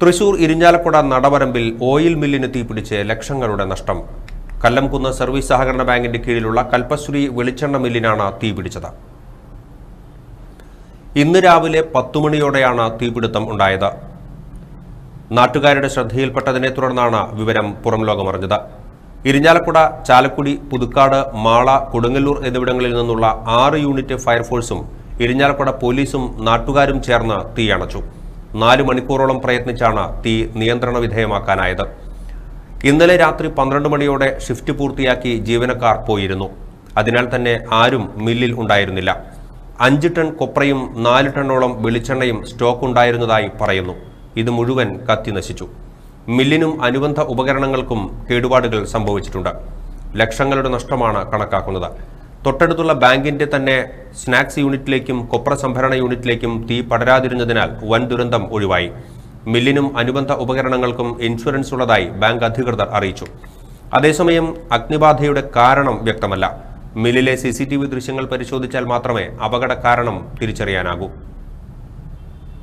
തൃശൂർ ഇരിഞ്ഞാലക്കുട നടവരമ്പിൽ ഓയിൽ മില്ലിന് തീപിടിച്ച് ലക്ഷങ്ങളുടെ നഷ്ടം കല്ലംകുന്ന് സർവീസ് സഹകരണ ബാങ്കിന്റെ കീഴിലുള്ള കൽപ്പശ്രീ വെളിച്ചെണ്ണ മില്ലിനാണ് തീപിടിച്ചത് ഇന്ന് രാവിലെ പത്തു മണിയോടെയാണ് തീപിടുത്തം ഉണ്ടായത് നാട്ടുകാരുടെ ശ്രദ്ധയിൽപ്പെട്ടതിനെ തുടർന്നാണ് വിവരം പുറം ലോകമറിഞ്ഞത് ഇരിഞ്ഞാലക്കുട ചാലക്കുടി പുതുക്കാട് മാള കൊടുങ്ങല്ലൂർ എന്നിവിടങ്ങളിൽ നിന്നുള്ള ആറ് യൂണിറ്റ് ഫയർഫോഴ്സും ഇരിഞ്ഞാലക്കുട പോലീസും നാട്ടുകാരും ചേർന്ന് തീയണച്ചു നാല് മണിക്കൂറോളം പ്രയത്നിച്ചാണ് തീ നിയന്ത്രണ വിധേയമാക്കാനായത് ഇന്നലെ രാത്രി പന്ത്രണ്ട് മണിയോടെ ഷിഫ്റ്റ് പൂർത്തിയാക്കി ജീവനക്കാർ പോയിരുന്നു അതിനാൽ തന്നെ ആരും മില്ലിൽ ഉണ്ടായിരുന്നില്ല അഞ്ച് ടൺ കൊപ്രയും നാല് ടണ്ണോളം വെളിച്ചെണ്ണയും സ്റ്റോക്ക് ഉണ്ടായിരുന്നതായി പറയുന്നു ഇത് മുഴുവൻ കത്തി നശിച്ചു മില്ലിനും അനുബന്ധ ഉപകരണങ്ങൾക്കും കേടുപാടുകൾ സംഭവിച്ചിട്ടുണ്ട് ലക്ഷങ്ങളുടെ നഷ്ടമാണ് കണക്കാക്കുന്നത് തൊട്ടടുത്തുള്ള ബാങ്കിന്റെ തന്നെ സ്നാക്സ് യൂണിറ്റിലേക്കും കൊപ്ര സംഭരണ യൂണിറ്റിലേക്കും തീ പടരാതിരുന്നതിനാൽ വൻ ദുരന്തം ഒഴിവായി മില്ലിനും അനുബന്ധ ഉപകരണങ്ങൾക്കും ഇൻഷുറൻസ് ഉള്ളതായി ബാങ്ക് അധികൃതർ അറിയിച്ചു അതേസമയം അഗ്നിബാധയുടെ കാരണം വ്യക്തമല്ല മില്ലിലെ സി ദൃശ്യങ്ങൾ പരിശോധിച്ചാൽ മാത്രമേ അപകട കാരണം തിരിച്ചറിയാനാകൂ